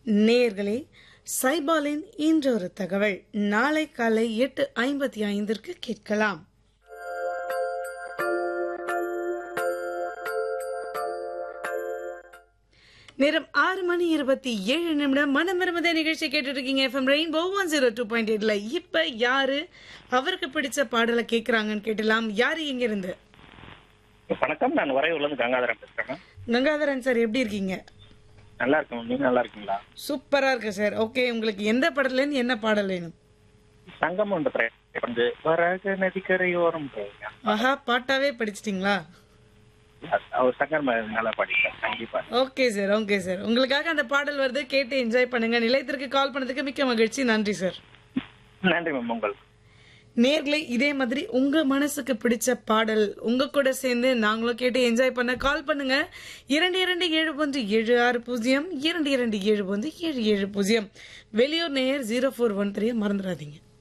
நேயர்களே சைபாலின் இன்றொரு தகவல் நாளை காலை எட்டு ஐம்பத்தி ஐந்திற்கு கேட்கலாம் நேரம் ஆறு மணி இருபத்தி ஏழு நிமிடம் மனம் விரும்புத நிகழ்ச்சி கேட்டுட்டு இருக்கீங்க FM rainbow one zero two point எயிட்ல இப்ப யாரு அவருக்கு பிடிச்ச பாடலை கேட்கறாங்கன்னு கேட்டலாம் யாரு எங்க இருந்து வணக்கம் நான் வரையூர்ல இருந்து கங்காதரன் பேசுறேன் கங்காதரன் சார் எப்படி இருக்கீங்க நல்லா இருக்கேன் நீங்க நல்லா இருக்கீங்களா சூப்பரா இருக்கு சார் ஓகே உங்களுக்கு எந்த படத்துல இருந்து என்ன பாடல் வேணும் சங்கமன்ற திரைப்படம் வந்து வரக நதிக்கரையோரம் போங்க. ஆஹா பாட்டாவே படிச்சிட்டீங்களா அவர் சங்கர் ம- நல்லா படிக்கிறேன் கண்டிப்பா ஓகே சார் ஓகே சார் உங்களுக்காக அந்த பாடல் வருது கேட்டு என்ஜாய் பண்ணுங்க நிலையத்திற்கு கால் பண்ணதுக்கு மிக்க மகிழ்ச்சி நன்றி சார் நன்றி மேம் உங்களுக்கு நேர்களை இதே மாதிரி உங்க மனசுக்கு பிடிச்ச பாடல் உங்க கூட சேர்ந்து நாங்களும் கேட்டு என்ஜாய் பண்ண கால் பண்ணுங்க இரண்டு இரண்டு ஏழு ஒன்று ஏழு ஆறு பூஜ்ஜியம் இரண்டு இரண்டு ஏழு ஒன்று ஏழு ஏழு பூஜ்ஜியம் வெளியூர் நேயர் ஜீரோ ஃபோர் ஒன் த்ரீ மறந்துடாதீங்க